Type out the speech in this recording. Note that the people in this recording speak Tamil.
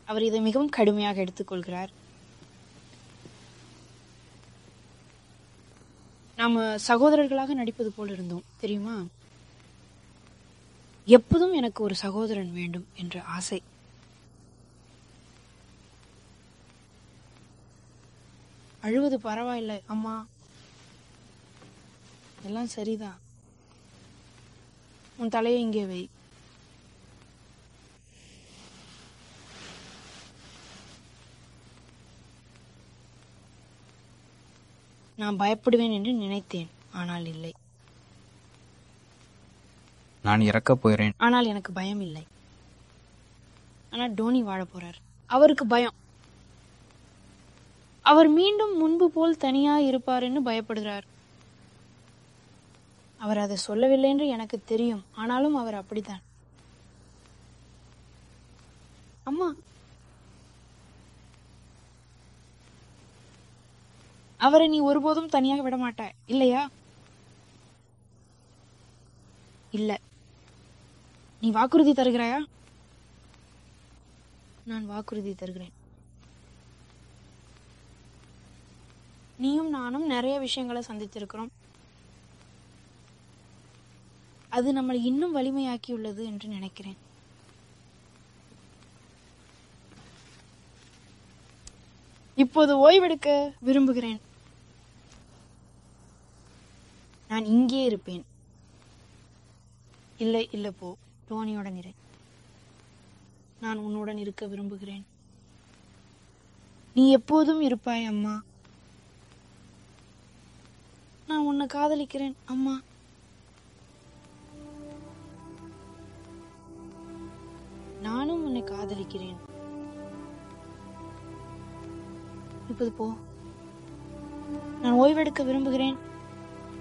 அவர் இதை மிகவும் கடுமையாக எடுத்துக்கொள்கிறார் நாம சகோதரர்களாக நடிப்பது போல் இருந்தோம் தெரியுமா எப்போதும் எனக்கு ஒரு சகோதரன் வேண்டும் என்ற ஆசை அழுவது பரவாயில்லை அம்மா எல்லாம் சரிதான் உன் தலையை இங்கே வை நான் பயப்படுவேன் என்று நினைத்தேன் ஆனால் இல்லை நான் இறக்கப் போகிறேன் ஆனால் எனக்கு பயம் இல்லை ஆனால் டோனி வாழ போறார் அவருக்கு பயம் அவர் மீண்டும் முன்பு போல் தனியா இருப்பாருன்னு பயப்படுகிறார் அவர் அதை சொல்லவில்லை என்று எனக்கு தெரியும் ஆனாலும் அவர் அப்படித்தான் அம்மா அவரை நீ ஒருபோதும் தனியாக விட மாட்டாய் இல்லையா இல்ல நீ வாக்குறுதி தருகிறாயா நான் வாக்குறுதி தருகிறேன் நீயும் நானும் நிறைய விஷயங்களை சந்தித்திருக்கிறோம் அது நம்மளை இன்னும் வலிமையாக்கியுள்ளது என்று நினைக்கிறேன் இப்போது ஓய்வெடுக்க விரும்புகிறேன் நான் இங்கே இருப்பேன் இல்லை இல்லை போ டோனியுடன் இரு நான் உன்னுடன் இருக்க விரும்புகிறேன் நீ எப்போதும் இருப்பாய் அம்மா நான் உன்னை காதலிக்கிறேன் அம்மா நானும் உன்னை காதலிக்கிறேன் இப்போது போ நான் ஓய்வெடுக்க விரும்புகிறேன்